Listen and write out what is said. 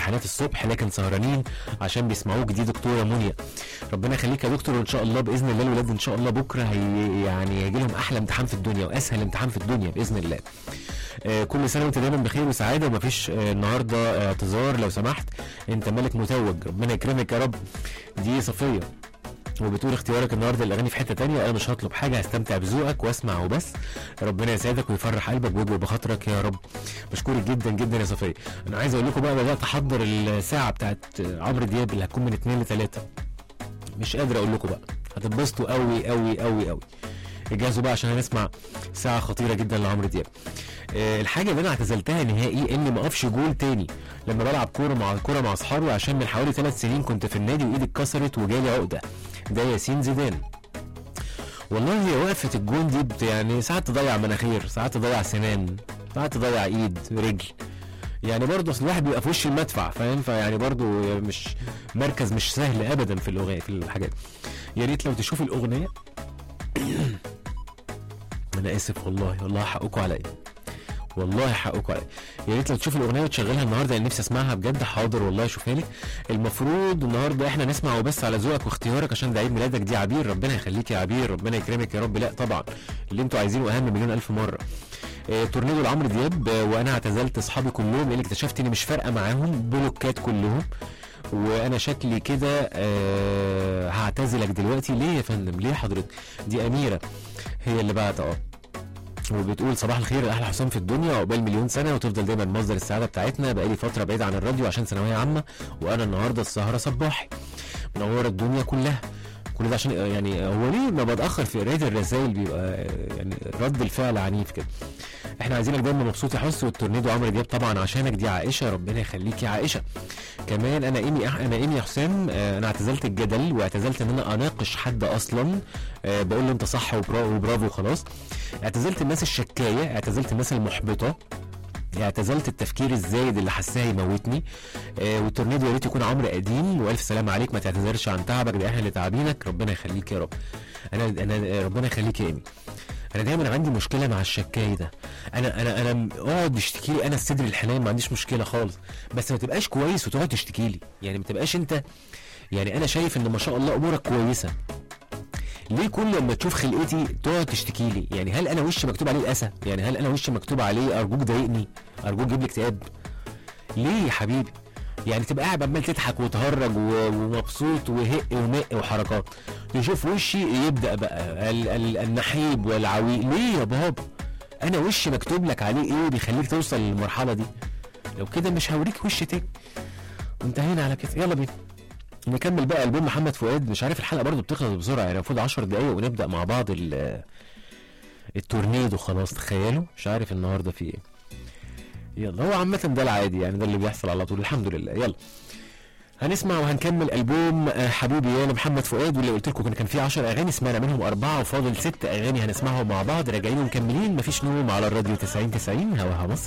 امتحانات الصبح لكن سهرانين عشان بيسمعوك دي دكتوره منيا ربنا يخليك يا دكتور وان شاء الله باذن الله الولاد ان شاء الله بكره هي يعني هيجي لهم احلى امتحان في الدنيا واسهل امتحان في الدنيا باذن الله آه، كل سنه وانت دايما بخير وسعاده ومفيش آه، النهارده اعتذار لو سمحت انت ملك متوج ربنا يكرمك يا رب دي صفيه وبتقول اختيارك النهارده الاغاني في حته تانية انا مش هطلب حاجه هستمتع بذوقك واسمع وبس ربنا يسعدك ويفرح قلبك ويجبر بخاطرك يا رب بشكرك جدا جدا يا صفيه انا عايز اقول لكم بقى بدات احضر الساعه بتاعت عمرو دياب اللي هتكون من 2 ل 3 مش قادر اقول لكم بقى هتتبسطوا قوي قوي قوي قوي اجهزوا بقى عشان هنسمع ساعه خطيره جدا لعمرو دياب آه، الحاجه اللي انا اعتزلتها نهائي اني ما اقفش جول تاني لما بلعب كوره مع كوره مع اصحابي عشان من حوالي ثلاث سنين كنت في النادي وايدي اتكسرت وجالي عقده ده ياسين زيدان والله هي وقفه الجون دي بت- يعني ساعات تضيع مناخير ساعات تضيع سنان ساعات تضيع ايد رجل يعني برضه اصل الواحد بيبقى في وش المدفع فاهم فيعني برضه مش مركز مش سهل ابدا في الاغنيه في الحاجات يا ريت لو تشوف الاغنيه انا اسف والله والله حقكم عليا والله حقكم عليا يا ريت لو تشوف الاغنيه وتشغلها النهارده انا نفسي اسمعها بجد حاضر والله شوفها لك المفروض النهارده احنا نسمع وبس على ذوقك واختيارك عشان ده عيد ميلادك دي عبير ربنا يخليك يا عبير ربنا يكرمك يا رب لا طبعا اللي انتوا عايزينه اهم مليون الف مره آه، تورنيدو لعمرو دياب آه، وانا اعتزلت اصحابي كلهم لان اكتشفت اني مش فارقه معاهم بلوكات كلهم وانا شكلي كده آه هعتزلك دلوقتي ليه يا فندم ليه حضرتك دي اميره هي اللي بعت اه وبتقول صباح الخير احلى حسام في الدنيا وعقبال مليون سنه وتفضل دايما مصدر السعاده بتاعتنا بقالي فتره بعيد عن الراديو عشان ثانويه عامه وانا النهارده السهره صباحي منوره الدنيا كلها كل ده عشان يعني هو ليه ما بتاخر في قرايه الرسائل بيبقى يعني رد الفعل عنيف كده احنا عايزينك دايما مبسوط يا حس والتورنيدو عمرو دياب طبعا عشانك دي عائشه ربنا يخليك يا عائشه كمان انا ايمي انا ايمي يا حسام آه، انا اعتزلت الجدل واعتزلت ان انا اناقش حد اصلا آه، بقول له انت صح وبرا- وبرافو خلاص اعتزلت الناس الشكايه اعتزلت الناس المحبطه اعتزلت التفكير الزايد اللي حاساه يموتني آه والتورنيدو يا ريت يكون عمرو قديم والف سلام عليك ما تعتذرش عن تعبك ده احنا اللي تعبينك ربنا يخليك يا رب انا انا ربنا يخليك يا ايمي انا دايما عندي مشكله مع الشكاي ده انا انا انا م- اقعد اشتكي لي انا الصدر الحنين ما عنديش مشكله خالص بس ما تبقاش كويس وتقعد تشتكي لي يعني ما تبقاش انت يعني انا شايف ان ما شاء الله امورك كويسه ليه كل لما تشوف خلقتي تقعد تشتكي لي يعني هل انا وشي مكتوب عليه الاسى يعني هل انا وشي مكتوب عليه ارجوك ضايقني ارجوك جيب لي اكتئاب ليه يا حبيبي يعني تبقى قاعد عمال تضحك وتهرج و- ومبسوط وهق ومق وحركات تشوف وشي يبدا بقى ال- ال- النحيب والعويق ليه يا بابا انا وشي مكتوب لك عليه ايه بيخليك توصل للمرحله دي لو كده مش هوريك وش تاني وانتهينا على كده يلا بينا نكمل بقى البوم محمد فؤاد مش عارف الحلقه برضو بتخلص بسرعه يعني المفروض 10 دقايق ونبدا مع بعض ال- التورنيدو خلاص تخيلوا مش عارف النهارده في ايه يلا هو عامة ده العادي يعني ده اللي بيحصل على طول الحمد لله يلا هنسمع وهنكمل البوم آه، حبيبي يا محمد فؤاد واللي قلت لكم كان فيه 10 اغاني سمعنا منهم اربعه وفاضل ست اغاني هنسمعهم مع بعض راجعين ومكملين مفيش نوم على الراديو 90 90 هواها مصر